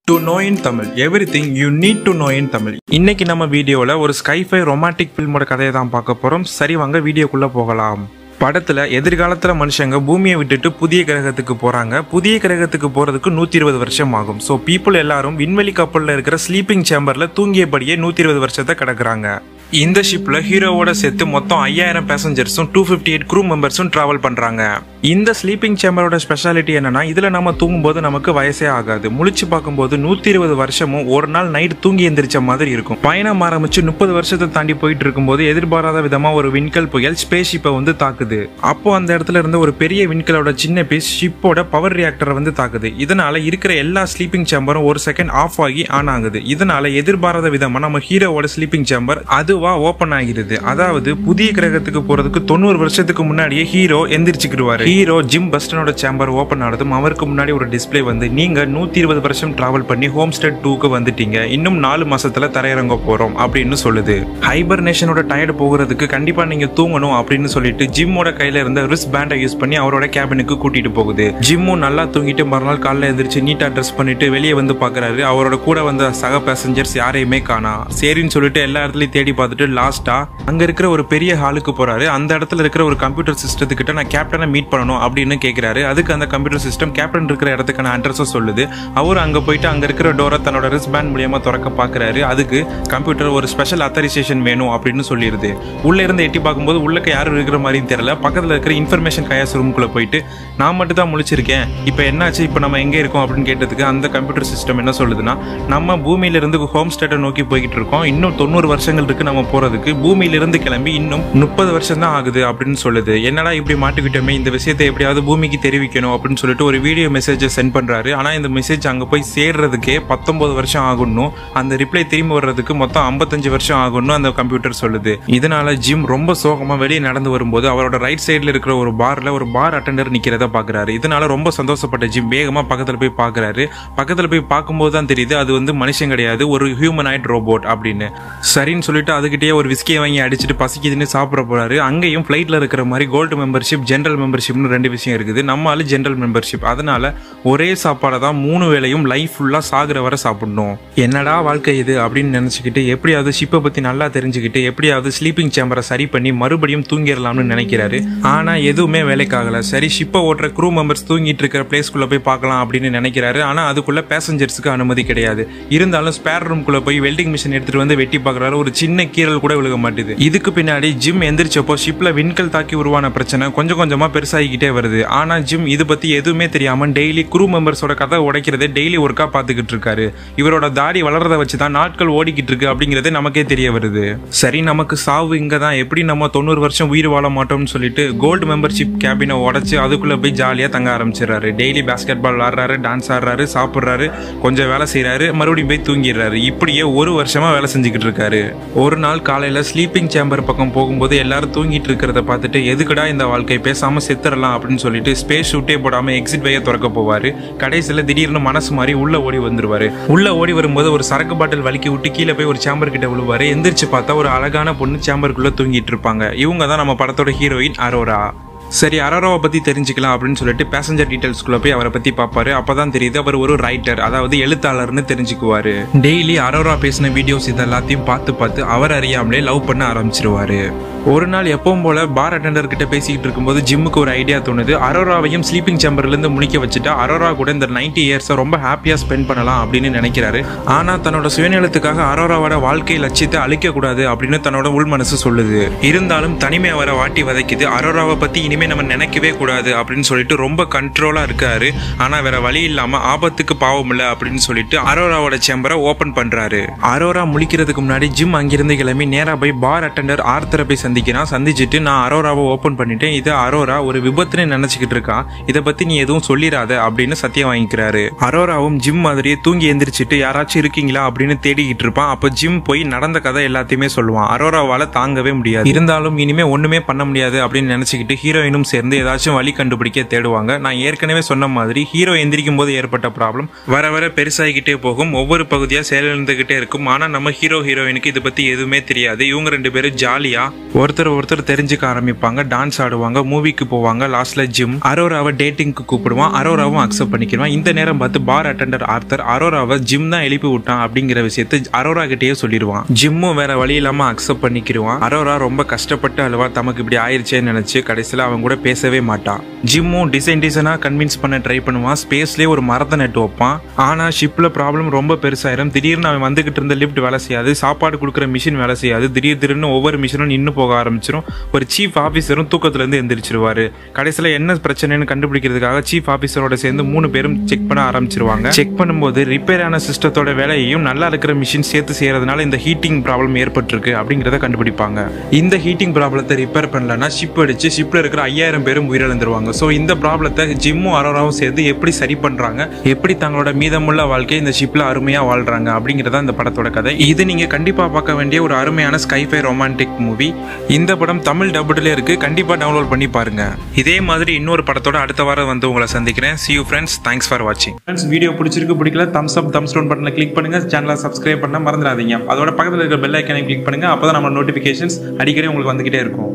to know in Tamil everything you need to know in Tamil இன்னைக்கு நம்ம வீடியோவில் ஒரு ஸ்கைஃபை ரொமான்டிக் ஃபில்மோட கதையை தான் பார்க்க போகிறோம் சரி வாங்க வீடியோக்குள்ளே போகலாம் படத்துல எதிர்காலத்துல மனுஷங்க பூமியை விட்டுட்டு புதிய கிரகத்துக்கு போறாங்க புதிய கிரகத்துக்கு போறதுக்கு நூத்தி இருபது வருஷம் ஆகும் ஸோ பீப்புள் எல்லாரும் விண்வெளி கப்பல்ல இருக்கிற ஸ்லீப்பிங் சேம்பர்ல தூங்கியபடியே நூத்தி இருபது வருஷத்தை கிடக்குறாங்க இந்த ஷிப்ல ஹீரோவோட சேர்த்து மொத்தம் ஐயாயிரம் பேசஞ்சர்ஸும் டூ ஃபிஃப்டி எயிட் க்ரூ மெம்பர்ஸும் டிராவல் பண்றாங்க இந்த ஸ்லீப்பிங் சேம்பரோட ஸ்பெஷாலிட்டி என்னன்னா இதுல நம்ம தூங்கும்போது நமக்கு வயசே ஆகாது முழிச்சு பார்க்கும்போது நூத்தி இருபது வருஷமும் ஒரு நாள் நைட் தூங்கி எந்திரிச்ச மாதிரி இருக்கும் பயணம் ஆரம்பிச்சு முப்பது வருஷத்தை தாண்டி போயிட்டு இருக்கும்போது எதிர்பாராத விதமா ஒரு விண்கல் புயல் ஸ்பேஸ் ஷிப்பை வந்து தாக்குது அப்போ அந்த இடத்துல இருந்த ஒரு பெரிய விண்கலோட சின்ன பீஸ் ஷிப்போட பவர் ரியாக்டரை வந்து தாக்குது இதனால இருக்கிற எல்லா ஸ்லீப்பிங் சேம்பரும் ஒரு செகண்ட் ஆஃப் ஆகி ஆன் ஆகுது இதனால எதிர்பாராத விதமா நம்ம ஹீரோவோட ஸ்லீப்பிங் சேம்பர் அதுவா ஓபன் ஆகிறது அதாவது புதிய கிரகத்துக்கு போறதுக்கு தொண்ணூறு வருஷத்துக்கு முன்னாடியே ஹீரோ எந்திரிச்சுக்கிடுவாரு ஹீரோ ஜிம் பஸ்டனோட சேம்பர் ஓபன் ஆனதும் அவருக்கு முன்னாடி ஒரு டிஸ்ப்ளே வந்து நீங்க நூத்தி இருபது வருஷம் டிராவல் பண்ணி ஹோம் ஸ்டேட் டூக்கு வந்துட்டீங்க இன்னும் நாலு மாசத்துல தரையிறங்க போறோம் அப்படின்னு சொல்லுது ஹைபர்னேஷனோட டயர்டு போகிறதுக்கு கண்டிப்பா நீங்க தூங்கணும் அப்படின்னு சொல்லிட்டு ஜிம்மோட கையில இருந்த ரிஸ்க் பேண்டை யூஸ் பண்ணி அவரோட கேபினுக்கு கூட்டிட்டு போகுது ஜிம்மும் நல்லா தூங்கிட்டு மறுநாள் காலைல எந்திரிச்சு நீட்டா ட்ரெஸ் பண்ணிட்டு வெளியே வந்து பாக்குறாரு அவரோட கூட வந்த சக பேசஞ்சர்ஸ் யாரையுமே காணா சரின்னு சொல்லிட்டு எல்லா இடத்துலயும் தேடி பார்த்துட்டு லாஸ்டா அங்க இருக்கிற ஒரு பெரிய ஹாலுக்கு போறாரு அந்த இடத்துல இருக்கிற ஒரு கம்ப்யூட்டர் சிஸ்டத்துக்கிட்ட நான் கேப்டனை மீட் பண்ணணும் அப்படின்னு கேட்கிறாரு அதுக்கு அந்த கம்ப்யூட்டர் சிஸ்டம் கேப்டன் இருக்கிற இடத்துக்கான அட்ரஸும் சொல்லுது அவர் அங்க போயிட்டு அங்க இருக்கிற டோரை தன்னோட ரிஸ்க் பேண்ட் மூலியமா திறக்க பாக்குறாரு அதுக்கு கம்ப்யூட்டர் ஒரு ஸ்பெஷல் அத்தரைசேஷன் வேணும் அப்படின்னு சொல்லிடுது உள்ள இருந்து எட்டி பார்க்கும்போது உள்ளக்க யாரும் இருக்கிற மாதிரியும் தெரியல பக்கத்துல இருக்கிற இன்ஃபர்மேஷன் கயாஸ் ரூம்குள்ள போயிட்டு நான் மட்டும் தான் முழிச்சிருக்கேன் இப்போ என்னாச்சு இப்போ நம்ம எங்க இருக்கோம் அப்படின்னு கேட்டதுக்கு அந்த கம்ப்யூட்டர் சிஸ்டம் என்ன சொல்லுதுன்னா நம்ம பூமியில இருந்து ஹோம் ஸ்டேட்டை நோக்கி போய்கிட்டு இருக்கோம் இன்னும் தொண்ணூறு வருஷங்கள் இருக்கு நம்ம போறதுக்கு பூமியில இருந்து கிளம்பி இன்னும் முப்பது வருஷம் தான் ஆகுது அப்படின்னு சொல்லுது என்னடா இப்படி மாட்டிக்கிட்டோமே இந்த விஷயத்தை எப்படியாவது பூமிக்கு தெரிவிக்கணும் அப்படின்னு சொல்லிட்டு ஒரு வீடியோ மெசேஜை சென்ட் பண்றாரு ஆனா இந்த மெசேஜ் அங்க போய் சேர்றதுக்கே பத்தொன்பது வருஷம் ஆகணும் அந்த ரிப்ளை திரும்பி வர்றதுக்கு மொத்தம் ஐம்பத்தஞ்சு வருஷம் ஆகணும் அந்த கம்ப்யூட்டர் சொல்லுது இதனால ஜிம் ரொம்ப சோகமா வெளியே நடந்து வரும்போது அவரோட ரைட் சைடுல இருக்கிற ஒரு பார்ல ஒரு பார் அட்டெண்டர் நிக்கிறத பாக்குறாரு இதனால ரொம்ப சந்தோஷப்பட்ட ஜிம் வேகமா பக்கத்துல போய் பாக்குறாரு பக்கத்துல போய் பார்க்கும்போது தான் தெரியுது அது வந்து மனுஷன் கிடையாது ஒரு ஹியூமனாய்ட் ரோபோட் அப்படின்னு சரின்னு சொல்லிட்டு அதுகிட்டயே ஒரு விஸ்கியை வாங்கி அடிச்சுட்டு பசிக்குதுன்னு சாப்பிட போறாரு அங்கேயும் ஃபிளைட்ல இருக்கிற மாதிரி கோல்டு மெம்பர்ஷிப் ஜென்ரல் மெம்பர்ஷிப்னு ரெண்டு விஷயம் இருக்குது நம்ம ஆளு ஜென்ரல் மெம்பர்ஷிப் அதனால ஒரே சாப்பாடை தான் மூணு வேளையும் லைஃப் ஃபுல்லா சாகுற வரை சாப்பிடணும் என்னடா வாழ்க்கை இது அப்படின்னு நினைச்சுக்கிட்டு எப்படியாவது ஷிப்பை பத்தி நல்லா தெரிஞ்சுக்கிட்டு எப்படியாவது ஸ்லீப்பிங் சேம்பரை சரி பண்ணி மறுபடியும் தூங்கிடலாம்னு நினைக்கிறாரு ஆனா எதுவுமே வேலைக்காகல சரி ஷிப்பை ஓட்டுற க்ரூ மெம்பர்ஸ் தூங்கிட்டு இருக்கிற பிளேஸ்க்குள்ள போய் பார்க்கலாம் அப்படின்னு நினைக்கிறாரு ஆனா அதுக்குள்ள பேசஞ்சர்ஸ்க்கு அனுமதி கிடையாது இருந்தாலும் ஸ்பேர் ரூம்குள்ள போய் வெல்டிங் மிஷின் எடுத்துட்டு வந்து வெட்டி பார்க்கறாரு ஒரு சின்ன கீரல் கூட விழுக மாட்டுது இதுக்கு பின்னாடி ஜிம் எந்திரிச்சப்போ ஷிப்ல விண்கல் தாக்கி உருவான பிரச்சனை கொஞ்சம் கொஞ்சமா பெருசாகிக்கிட்டே வருது ஆனா ஜிம் இது பத்தி எதுவுமே தெரியாம டெய்லி குரூ மெம்பர்ஸோட கதை உடைக்கிறதே டெய்லி ஒர்க்கா பார்த்துக்கிட்டு இருக்காரு இவரோட தாடி வளர்றத வச்சு தான் நாட்கள் ஓடிக்கிட்டு இருக்கு அப்படிங்கறதே நமக்கே தெரிய வருது சரி நமக்கு சாவு இங்க தான் எப்படி நம்ம தொண்ணூறு வருஷம் உயிர் வாழ மாட்டோம்னு சொல்லிட்டு கோல்டு மெம்பர்ஷிப் கேபினை உடைச்சு அதுக்குள்ள போய் ஜாலியா தங்க ஆரம்பிச்சிடறாரு டெய்லி பாஸ்கெட் பால் விளாடுறாரு டான்ஸ் ஆடுறாரு சாப்பிடுறாரு கொஞ்சம் வேலை செய்யறாரு மறுபடியும் போய் தூங்கிடுறாரு இப்படியே ஒரு வருஷமா வேலை செஞ்சுக்கிட்டு இருக்காரு ஒரு நாள் காலையில ஸ்லீப்பிங் சேம்பர் பக்கம் போகும்போது எல்லாரும் தூங்கிட்டு இருக்கிறத பார்த்துட்டு எதுக்குடா இந்த வாழ்க்கை பேசாம செத்துறலாம் அப்படின்னு சொல்லிட்டு ஸ்பேஸ் ஷூட்டே போடாம எக்ஸிட் வேய திறக்க போவாரு கடைசியில திடீர்னு மனசு மாதிரி உள்ள ஓடி வந்துருவாரு உள்ள ஓடி வரும்போது ஒரு சரக்கு பாட்டில் வலிக்கி விட்டு கீழே போய் ஒரு சேம்பர் கிட்ட விழுவாரு எந்திரிச்சு பார்த்தா ஒரு அழகான பொண்ணு சேம்பருக்குள்ள தூங்கிட்டு இருப்பாங்க இவங்க தான் நம்ம படத்தோட ஹீரோயின் அரோரா சரி அரோராவை பத்தி தெரிஞ்சுக்கலாம் அப்படின்னு சொல்லிட்டு பேசஞ்சர் டீடைல்ஸ்குள்ள போய் அவரை பத்தி பார்ப்பாரு அப்பதான் தெரியுது அவர் ஒரு ரைட்டர் அதாவது எழுத்தாளர்னு தெரிஞ்சுக்குவாரு டெய்லி அரோரா பேசின வீடியோஸ் இது எல்லாத்தையும் பார்த்து பார்த்து அவர் அறியாமலே லவ் பண்ண ஆரம்பிச்சிருவாரு ஒரு நாள் எப்பவும் போல பார் அட்டெண்டர் கிட்ட பேசிக்கிட்டு இருக்கும்போது ஜிம்முக்கு ஒரு ஐடியா தோணுது அரோராவையும் ஸ்லீப்பிங் சேம்பர்ல இருந்து முழிக்க வச்சுட்டா அரோரா கூட இந்த நைன்டி இயர்ஸை ரொம்ப ஹாப்பியா ஸ்பெண்ட் பண்ணலாம் அப்படின்னு நினைக்கிறாரு ஆனா தன்னோட சுயநலத்துக்காக அரோராவோட வாழ்க்கை லட்சியத்தை அழிக்க கூடாது அப்படின்னு தன்னோட உள் மனசு சொல்லுது இருந்தாலும் தனிமை அவரை வாட்டி வதைக்குது அரோராவை பத்தி இனிமே நம்ம நினைக்கவே கூடாது அப்படின்னு சொல்லிட்டு ரொம்ப கண்ட்ரோலா இருக்காரு ஆனா வேற வழி இல்லாம ஆபத்துக்கு பாவம் இல்ல அப்படின்னு சொல்லிட்டு அரோராவோட சேம்பரை ஓபன் பண்றாரு அரோரா முழிக்கிறதுக்கு முன்னாடி ஜிம் அங்கிருந்து கிளம்பி நேரா போய் பார் அட்டெண்டர் ஆர்த்தரை போய் சந்திக்கிறான் சந்திச்சுட்டு நான் அரோராவை ஓபன் பண்ணிட்டேன் இது அரோரா ஒரு விபத்துன்னு நினைச்சுக்கிட்டு இருக்கான் இதை பத்தி நீ எதுவும் சொல்லிடாத அப்படின்னு சத்தியம் வாங்கிக்கிறாரு அரோராவும் ஜிம் மாதிரியே தூங்கி எந்திரிச்சிட்டு யாராச்சும் இருக்கீங்களா அப்படின்னு தேடிக்கிட்டு இருப்பான் அப்ப ஜிம் போய் நடந்த கதை எல்லாத்தையுமே சொல்லுவான் அரோராவால தாங்கவே முடியாது இருந்தாலும் இனிமே ஒண்ணுமே பண்ண முடியாது அப்படின்னு நினைச்சுக்கிட்டு ஹீரோயின் ஹீரோயினும் சேர்ந்து ஏதாச்சும் வழி கண்டுபிடிக்க தேடுவாங்க நான் ஏற்கனவே சொன்ன மாதிரி ஹீரோ எந்திரிக்கும் போது ஏற்பட்ட ப்ராப்ளம் வர வர பெருசாகிக்கிட்டே போகும் ஒவ்வொரு பகுதியா செயலிழந்துகிட்டே இருக்கும் ஆனா நம்ம ஹீரோ ஹீரோயினுக்கு இதை பத்தி எதுவுமே தெரியாது இவங்க ரெண்டு பேரும் ஜாலியா ஒருத்தர் ஒருத்தர் தெரிஞ்சுக்க ஆரம்பிப்பாங்க டான்ஸ் ஆடுவாங்க மூவிக்கு போவாங்க லாஸ்ட்ல ஜிம் அரோராவை டேட்டிங்க்கு கூப்பிடுவான் அரோராவும் அக்செப்ட் பண்ணிக்கிறான் இந்த நேரம் பார்த்து பார் அட்டெண்டர் ஆர்த்தர் அரோராவை ஜிம் தான் எழுப்பி விட்டான் அப்படிங்கிற விஷயத்தை அரோரா கிட்டேயே சொல்லிடுவான் ஜிம்மும் வேற வழி இல்லாம அக்செப்ட் பண்ணிக்கிடுவான் அரோரா ரொம்ப கஷ்டப்பட்டு அழுவா தமக்கு இப்படி ஆயிருச்சேன்னு நினைச்சு கடைசியில் அவன் கூட பேசவே மாட்டான் ஜிம்மும் டிசைன் டிசைனா கன்வின்ஸ் பண்ண ட்ரை பண்ணுவான் ஸ்பேஸ்லேயே ஒரு மரத்தை நட்டு வைப்பான் ஆனா ஷிப்ல ப்ராப்ளம் ரொம்ப பெருசாயிரும் திடீர்னு அவன் வந்துகிட்டு இருந்த லிஃப்ட் வேலை செய்யாது சாப்பாடு கொடுக்குற மிஷின் வேலை செய்யாது திடீர் திடீர்னு ஒவ்வொரு மிஷினும் நின்று போக ஆரம்பிச்சிரும் ஒரு சீஃப் ஆஃபீஸரும் தூக்கத்துல இருந்து எந்திரிச்சிருவாரு கடைசியில் என்ன பிரச்சனைன்னு கண்டுபிடிக்கிறதுக்காக சீஃப் ஆஃபீஸரோட சேர்ந்து மூணு பேரும் செக் பண்ண ஆரம்பிச்சிருவாங்க செக் பண்ணும்போது ரிப்பேர் ஆன சிஸ்டத்தோட வேலையையும் நல்லா இருக்கிற மிஷின் சேர்த்து செய்யறதுனால இந்த ஹீட்டிங் ப்ராப்ளம் ஏற்பட்டிருக்கு அப்படிங்கிறத கண்டுபிடிப்பாங்க இந்த ஹீட்டிங் ப்ராப்ளத்தை ரிப்பேர் பண்ணலன்னா ஷிப் அடிச்சு ஷிப்ல இருக்கிற ஐயாயிரம் பேரும் உயிரிழந்துருவாங்க ஸோ இந்த ப்ராப்ளத்தை ஜிம்மும் அரோராவும் சேர்ந்து எப்படி சரி பண்றாங்க எப்படி தங்களோட மீதமுள்ள வாழ்க்கையை இந்த ஷிப்ல அருமையா வாழ்றாங்க அப்படிங்கிறதா இந்த படத்தோட கதை இது நீங்க கண்டிப்பா பார்க்க வேண்டிய ஒரு அருமையான ஸ்கைஃபை ரொமான்டிக் மூவி இந்த படம் தமிழ் டபுட்ல இருக்கு கண்டிப்பா டவுன்லோட் பண்ணி பாருங்க இதே மாதிரி இன்னொரு படத்தோட அடுத்த வாரம் வந்து உங்களை சந்திக்கிறேன் see you friends thanks for வாட்சிங் ஃப்ரெண்ட்ஸ் வீடியோ பிடிச்சிருக்கு பிடிக்கல தம்ஸ் அப் தம்ஸ் டவுன் பட்டனை கிளிக் பண்ணுங்க சேனலை சப்ஸ்கிரைப் பண்ண மறந்துடாதீங்க அதோட பக்கத்தில் இருக்கிற பெல் ஐக்கனை கிளிக் பண்ணுங்க அப்பதான் நம்ம நோட்டிஃபிகேஷன்ஸ் அடிக்கடி உங்களுக்கு வந்துகிட்டே இருக்கும்